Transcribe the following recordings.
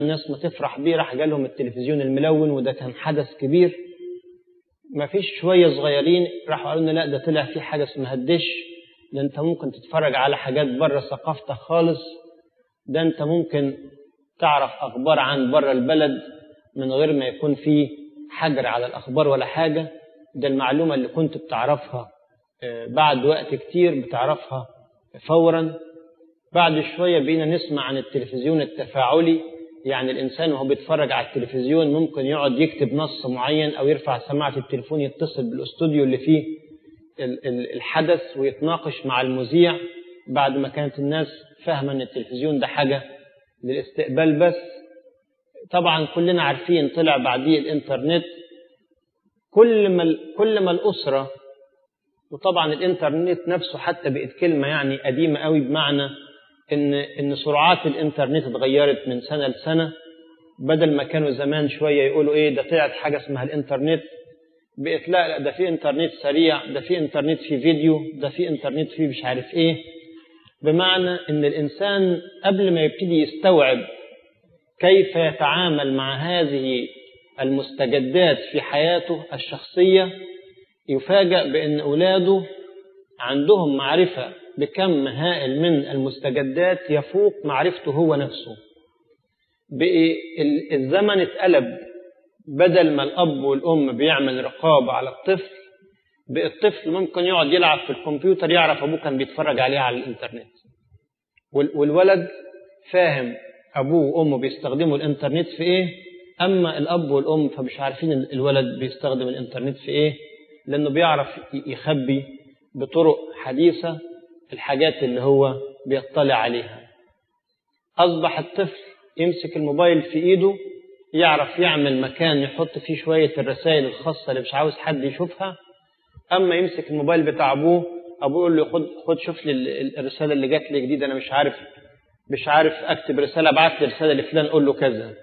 الناس ما تفرح بيه راح جالهم التلفزيون الملون وده كان حدث كبير ما فيش شوية صغيرين راحوا قالوا لنا لا ده طلع في حاجة اسمها الدش ده انت ممكن تتفرج على حاجات بره ثقافتك خالص ده انت ممكن تعرف اخبار عن بره البلد من غير ما يكون في حجر على الاخبار ولا حاجة ده المعلومة اللي كنت بتعرفها بعد وقت كتير بتعرفها فورا بعد شوية بقينا نسمع عن التلفزيون التفاعلي يعني الإنسان وهو بيتفرج على التلفزيون ممكن يقعد يكتب نص معين أو يرفع سماعة التليفون يتصل بالاستوديو اللي فيه الحدث ويتناقش مع المذيع بعد ما كانت الناس فاهمة أن التلفزيون ده حاجة للاستقبال بس طبعا كلنا عارفين طلع بعديه الإنترنت كل ما كل ما الأسرة وطبعا الإنترنت نفسه حتى بقت كلمة يعني قديمة قوي بمعنى ان ان سرعات الانترنت اتغيرت من سنه لسنه بدل ما كانوا زمان شويه يقولوا ايه ده طلعت حاجه اسمها الانترنت بقت لا لا ده في انترنت سريع ده في انترنت في فيديو ده في انترنت في مش عارف ايه بمعنى ان الانسان قبل ما يبتدي يستوعب كيف يتعامل مع هذه المستجدات في حياته الشخصيه يفاجأ بان اولاده عندهم معرفه بكم هائل من المستجدات يفوق معرفته هو نفسه بقي الزمن اتقلب بدل ما الأب والأم بيعمل رقابة على الطفل بقى الطفل ممكن يقعد يلعب في الكمبيوتر يعرف أبوه كان بيتفرج عليه على الإنترنت والولد فاهم أبوه وأمه بيستخدموا الإنترنت في إيه أما الأب والأم فمش عارفين الولد بيستخدم الإنترنت في إيه لأنه بيعرف يخبي بطرق حديثة الحاجات اللي هو بيطلع عليها أصبح الطفل يمسك الموبايل في إيده يعرف يعمل مكان يحط فيه شوية الرسائل الخاصة اللي مش عاوز حد يشوفها أما يمسك الموبايل بتاع أبوه أبوه يقول له خد خد شوف لي الرسالة اللي جات لي جديدة أنا مش عارف مش عارف أكتب رسالة ابعت لي رسالة لفلان قول له كذا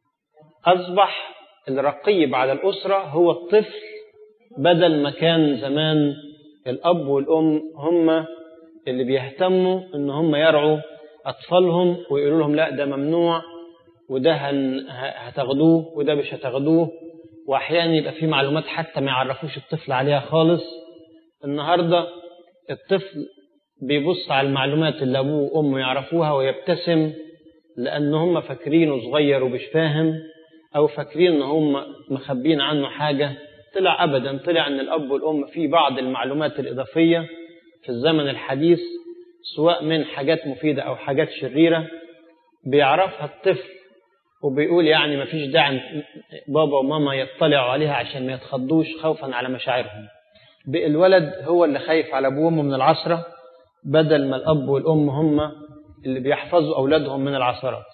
أصبح الرقيب على الأسرة هو الطفل بدل ما كان زمان الأب والأم هم اللي بيهتموا ان هم يرعوا اطفالهم ويقولوا لهم لا ده ممنوع وده هتاخدوه وده مش هتاخدوه واحيانا يبقى في معلومات حتى ما يعرفوش الطفل عليها خالص النهارده الطفل بيبص على المعلومات اللي ابوه وامه يعرفوها ويبتسم لان هم فاكرينه صغير ومش فاهم او فاكرين ان هم مخبين عنه حاجه طلع ابدا طلع ان الاب والام في بعض المعلومات الاضافيه في الزمن الحديث سواء من حاجات مفيدة أو حاجات شريرة بيعرفها الطفل وبيقول يعني ما فيش داعي بابا وماما يطلعوا عليها عشان ما يتخضوش خوفا على مشاعرهم الولد هو اللي خايف على أبوه وأمه من العصرة بدل ما الأب والأم هم اللي بيحفظوا أولادهم من العثرات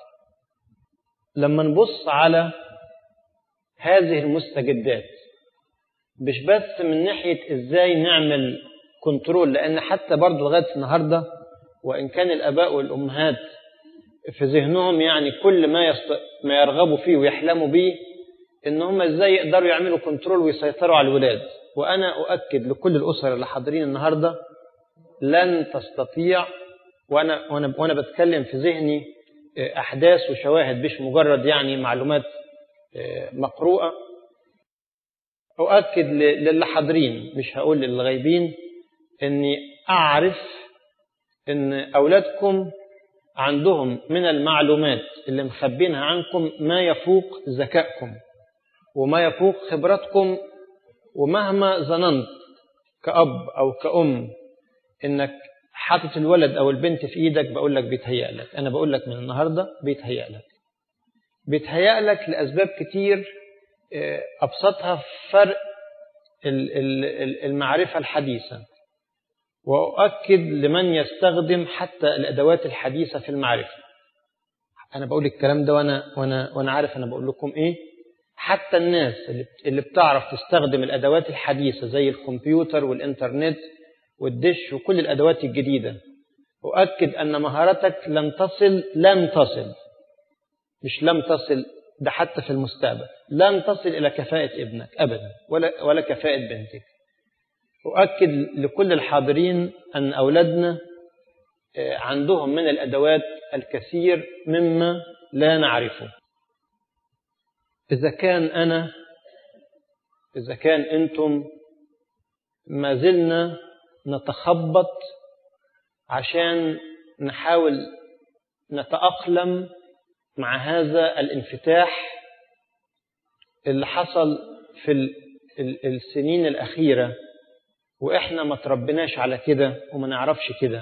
لما نبص على هذه المستجدات مش بس من ناحية إزاي نعمل كنترول لأن حتى برضه لغاية النهاردة وإن كان الآباء والأمهات في ذهنهم يعني كل ما يست... ما يرغبوا فيه ويحلموا به إن هم إزاي يقدروا يعملوا كنترول ويسيطروا على الولاد وأنا أؤكد لكل الأسر اللي حاضرين النهاردة لن تستطيع وأنا وأنا وأنا بتكلم في ذهني أحداث وشواهد مش مجرد يعني معلومات مقروءة أؤكد للي حاضرين مش هقول للغايبين اني اعرف ان اولادكم عندهم من المعلومات اللي مخبينها عنكم ما يفوق ذكائكم وما يفوق خبرتكم ومهما ظننت كأب أو كأم إنك حاطط الولد أو البنت في إيدك بقول لك بيتهيأ لك أنا بقول لك من النهاردة بيتهيأ لك بيتهيأ لك لأسباب كتير أبسطها فرق المعرفة الحديثة وأؤكد لمن يستخدم حتى الأدوات الحديثة في المعرفة أنا بقول الكلام ده وأنا, وأنا, وأنا عارف أنا بقول لكم إيه حتى الناس اللي بتعرف تستخدم الأدوات الحديثة زي الكمبيوتر والإنترنت والدش وكل الأدوات الجديدة أؤكد أن مهارتك لن تصل لن تصل مش لم تصل ده حتى في المستقبل لن تصل إلى كفاءة ابنك أبدا ولا, ولا كفاءة بنتك أؤكد لكل الحاضرين أن أولادنا عندهم من الأدوات الكثير مما لا نعرفه إذا كان أنا إذا كان أنتم ما زلنا نتخبط عشان نحاول نتأقلم مع هذا الانفتاح اللي حصل في السنين الأخيرة وإحنا ما تربناش على كده وما نعرفش كده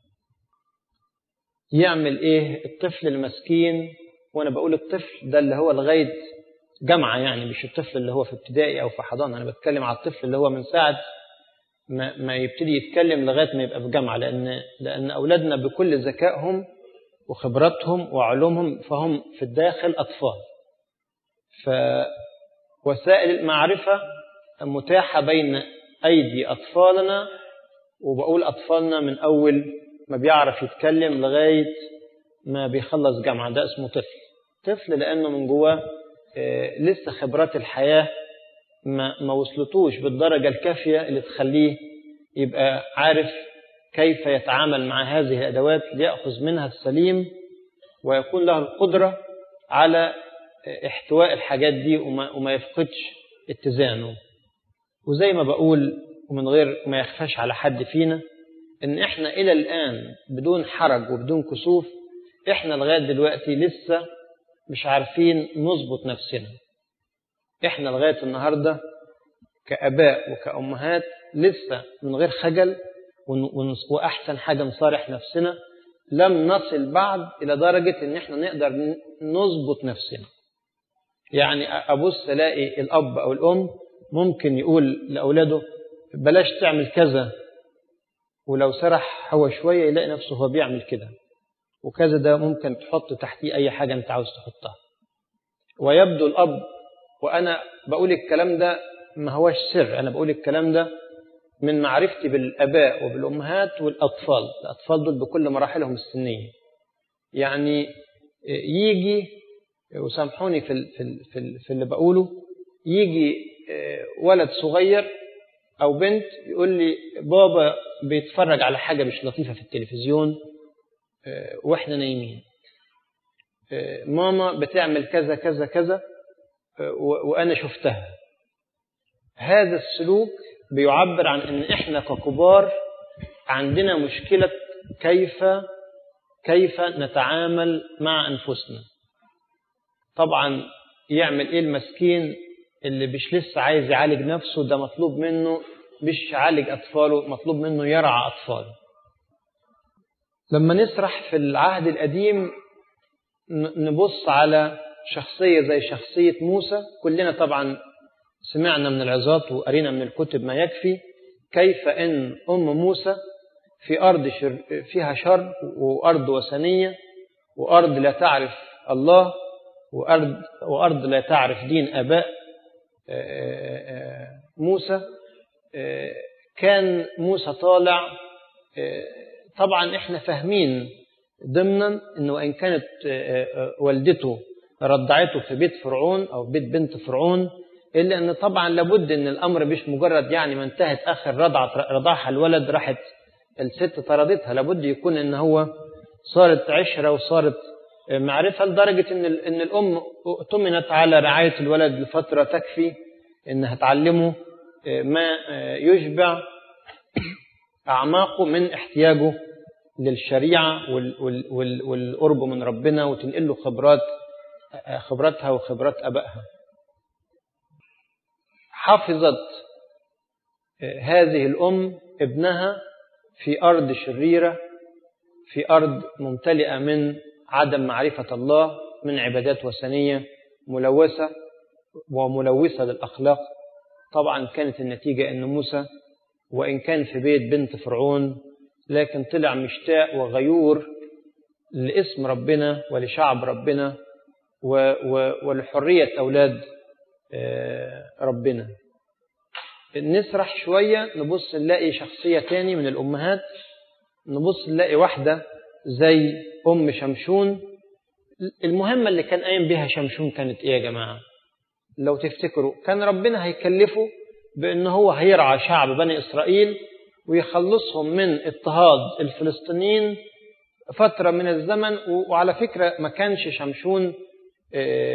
يعمل إيه الطفل المسكين وأنا بقول الطفل ده اللي هو لغاية جامعة يعني مش الطفل اللي هو في ابتدائي أو في حضانة أنا بتكلم على الطفل اللي هو من ساعة ما, ما يبتدي يتكلم لغاية ما يبقى في جامعة لأن, لأن أولادنا بكل ذكائهم وخبراتهم وعلومهم فهم في الداخل أطفال فوسائل المعرفة متاحة بين أيدي أطفالنا وبقول أطفالنا من أول ما بيعرف يتكلم لغاية ما بيخلص جامعة ده اسمه طفل طفل لأنه من جواه لسه خبرات الحياة ما, ما وصلتوش بالدرجة الكافية اللي تخليه يبقى عارف كيف يتعامل مع هذه الأدوات ليأخذ منها السليم ويكون له القدرة على احتواء الحاجات دي وما, وما يفقدش اتزانه وزي ما بقول ومن غير ما يخفاش على حد فينا ان احنا الى الان بدون حرج وبدون كسوف احنا لغايه دلوقتي لسه مش عارفين نظبط نفسنا احنا لغايه النهارده كاباء وكامهات لسه من غير خجل واحسن حاجه نصارح نفسنا لم نصل بعد الى درجه ان احنا نقدر نظبط نفسنا يعني ابص الاقي الاب او الام ممكن يقول لاولاده بلاش تعمل كذا ولو سرح هو شويه يلاقي نفسه هو بيعمل كده وكذا ده ممكن تحط تحتيه اي حاجه انت عاوز تحطها ويبدو الاب وانا بقول الكلام ده ما هوش سر انا بقول الكلام ده من معرفتي بالاباء وبالامهات والاطفال الاطفال دول بكل مراحلهم السنيه يعني يجي وسامحوني في في في, في اللي بقوله يجي ولد صغير او بنت يقول لي بابا بيتفرج على حاجه مش لطيفه في التلفزيون واحنا نايمين ماما بتعمل كذا كذا كذا وانا شفتها هذا السلوك بيعبر عن ان احنا ككبار عندنا مشكله كيف كيف نتعامل مع انفسنا طبعا يعمل ايه المسكين اللي مش لسه عايز يعالج نفسه ده مطلوب منه مش يعالج اطفاله مطلوب منه يرعى اطفاله لما نسرح في العهد القديم نبص على شخصية زي شخصية موسى كلنا طبعا سمعنا من العظات وقرينا من الكتب ما يكفي كيف ان ام موسى في ارض شر فيها شر وارض وثنيه وارض لا تعرف الله وارض وارض لا تعرف دين اباء موسى كان موسى طالع طبعا احنا فاهمين ضمنا انه وان كانت والدته رضعته في بيت فرعون او بيت بنت فرعون الا ان طبعا لابد ان الامر مش مجرد يعني ما انتهت اخر رضعه رضعها الولد راحت الست طردتها لابد يكون ان هو صارت عشره وصارت معرفه لدرجه ان ان الام اؤتمنت على رعايه الولد لفتره تكفي انها تعلمه ما يشبع اعماقه من احتياجه للشريعه والقرب من ربنا وتنقل له خبرات خبراتها وخبرات ابائها حفظت هذه الام ابنها في ارض شريره في ارض ممتلئه من عدم معرفه الله من عبادات وثنيه ملوثه وملوثه للاخلاق طبعا كانت النتيجه ان موسى وان كان في بيت بنت فرعون لكن طلع مشتاق وغيور لاسم ربنا ولشعب ربنا ولحريه اولاد ربنا نسرح شوية نبص نلاقي شخصية تاني من الأمهات نبص نلاقي واحدة زي أم شمشون المهمة اللي كان قايم بها شمشون كانت إيه يا جماعة لو تفتكروا كان ربنا هيكلفه بأن هو هيرعى شعب بني إسرائيل ويخلصهم من اضطهاد الفلسطينيين فترة من الزمن وعلى فكرة ما كانش شمشون